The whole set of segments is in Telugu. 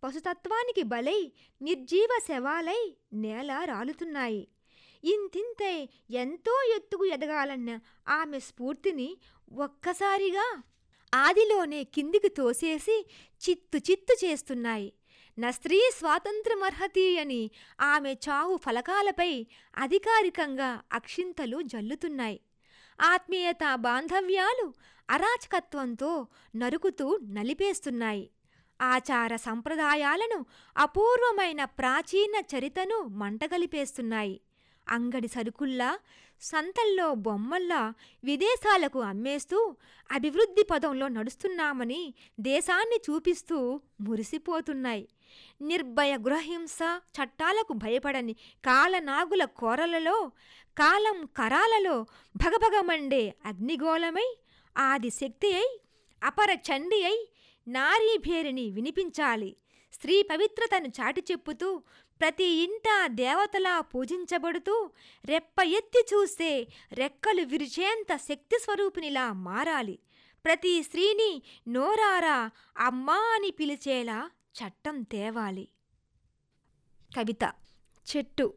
పశుతత్వానికి బలై నిర్జీవ శవాలై నేల రాలుతున్నాయి ఇంతింతై ఎంతో ఎత్తుకు ఎదగాలన్న ఆమె స్ఫూర్తిని ఒక్కసారిగా ఆదిలోనే కిందికి తోసేసి చిత్తు చిత్తు చేస్తున్నాయి నా స్త్రీ స్వాతంత్రమర్హతి అని ఆమె చావు ఫలకాలపై అధికారికంగా అక్షింతలు జల్లుతున్నాయి ఆత్మీయత బాంధవ్యాలు అరాచకత్వంతో నరుకుతూ నలిపేస్తున్నాయి ఆచార సంప్రదాయాలను అపూర్వమైన ప్రాచీన చరితను మంటగలిపేస్తున్నాయి అంగడి సరుకుల్లా సంతల్లో బొమ్మల్లా విదేశాలకు అమ్మేస్తూ అభివృద్ధి పదంలో నడుస్తున్నామని దేశాన్ని చూపిస్తూ మురిసిపోతున్నాయి నిర్భయ గృహహింస చట్టాలకు భయపడని కాలనాగుల కోరలలో కాలం కరాలలో భగభగమండే అగ్నిగోళమై ఆది శక్తి అయి అపర చండి అయి నారీభేరిని వినిపించాలి స్త్రీ పవిత్రతను చాటి చెప్పుతూ ప్రతి ఇంట దేవతలా పూజించబడుతూ రెప్ప ఎత్తి చూస్తే రెక్కలు విరిచేంత శక్తి స్వరూపినిలా మారాలి ప్రతి స్త్రీని నోరారా అమ్మా అని పిలిచేలా చట్టం తేవాలి కవిత చెట్టు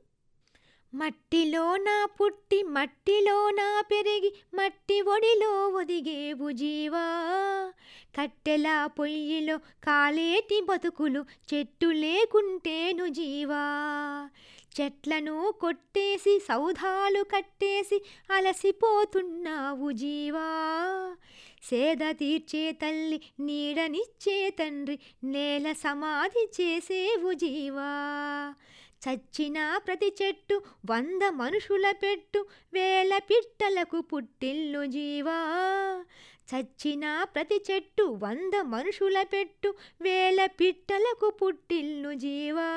మట్టిలోన పుట్టి మట్టిలోన పెరిగి మట్టి ఒడిలో ఒదిగేవు జీవా కట్టెల పొయ్యిలో కాలేటి బతుకులు చెట్టు లేకుంటేను జీవా చెట్లను కొట్టేసి సౌధాలు కట్టేసి అలసిపోతున్నావు జీవా సేద తీర్చే తల్లి నీడనిచ్చే తండ్రి నేల సమాధి చేసేవు జీవా చచ్చిన ప్రతి చెట్టు వంద మనుషుల పెట్టు వేల పిట్టలకు పుట్టిల్లు జీవా చచ్చిన ప్రతి చెట్టు వంద మనుషుల పెట్టు వేల పిట్టలకు పుట్టిల్లు జీవా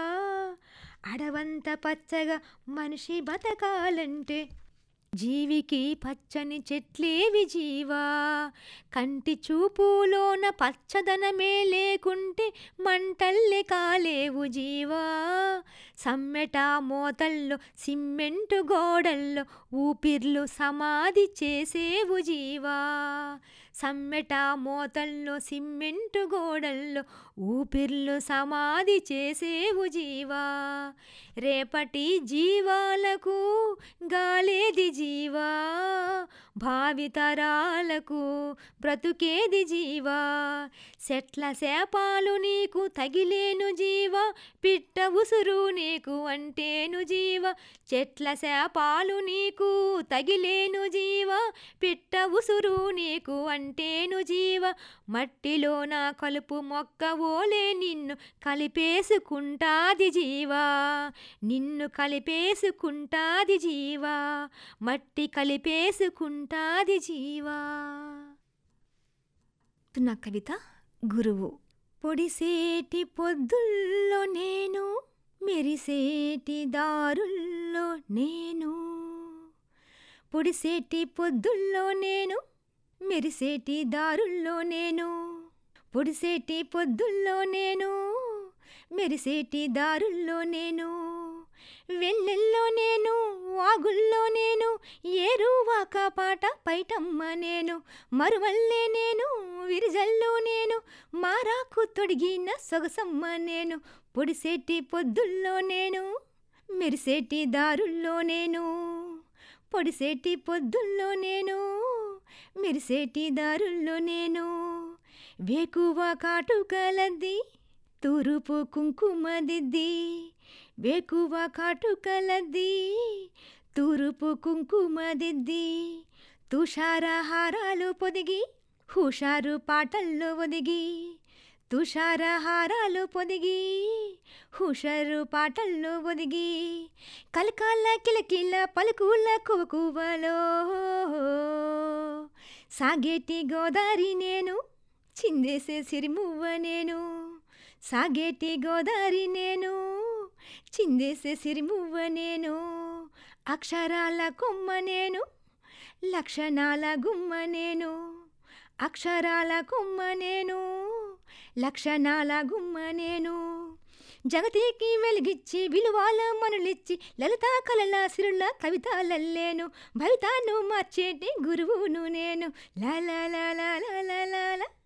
అడవంత పచ్చగా మనిషి బతకాలంటే జీవికి పచ్చని చెట్లేవి జీవా కంటి చూపులోన పచ్చదనమే లేకుంటే మంటల్లే కాలేవు జీవా సమ్మెట మోతల్లో సిమ్మెంటు గోడల్లో ఊపిర్లు సమాధి చేసేవు జీవా సమ్మెట మోతల్లో సిమ్మెంటు గోడల్లో ఊపిర్లు సమాధి చేసేవు జీవా రేపటి జీవాలకు గాలేది జీవా భావితరాలకు బ్రతుకేది జీవా సెట్ల శాపాలు నీకు తగిలేను జీవా పిట్ట ఉసురు నీకు అంటేను జీవా చెట్ల శాపాలు నీకు తగిలేను జీవా పిట్ట ఉసురు నీకు అంటేను జీవా మట్టిలో నా కలుపు మొక్క ఓలే నిన్ను కలిపేసుకుంటాది జీవా నిన్ను కలిపేసుకుంటాది జీవా మట్టి కలిపేసుకుంటాది జీవా నా కవిత గురువు పొడిసేటి పొద్దుల్లో నేను మెరిసేటి దారుల్లో నేను పొడిసేటి పొద్దుల్లో నేను మెరిసేటి దారుల్లో నేను పొడిసేటి పొద్దుల్లో నేను మెరిసేటి దారుల్లో నేను వెన్నెల్లో నేను వాగుల్లో నేను ఏరువాక పాట పైటమ్మ నేను మరువల్లే నేను విరిజల్లో నేను మారాకు తొడిగిన సొగసమ్మ నేను పొడిసేటి పొద్దుల్లో నేను మెరిసేటి దారుల్లో నేను పొడిసేటి పొద్దుల్లో నేను మెరిసేటి దారుల్లో నేను వేకువ కాటుకలద్ది తూరుపు కుంకుమదిద్ది వేకువ కాటుకలద్ది తూరుపు కుంకుమదిద్ది తుషారహారాలు పొదిగి హుషారు పాటల్లో ఒదిగి తుషారహారాలు పొదిగి హుషారు పాటల్లో ఒదిగి కలకాల కిలకిల పలుకుల కువకువలో సాగేటి గోదారి నేను చిందేసే సిరిమువ్వ నేను సాగేటి గోదారి నేను చిందేసే సిరిమువ్వ నేను అక్షరాల కొమ్మ నేను లక్షణాల గుమ్మ నేను అక్షరాల కొమ్మ నేను లక్షణాల గుమ్మ నేను జగతికి వెలిగిచ్చి విలువాల మనులిచ్చి లలితా కళల సిరుల కవితలల్లేను భవితాను మార్చేటి గురువును నేను లా లా లా లా లా లా లా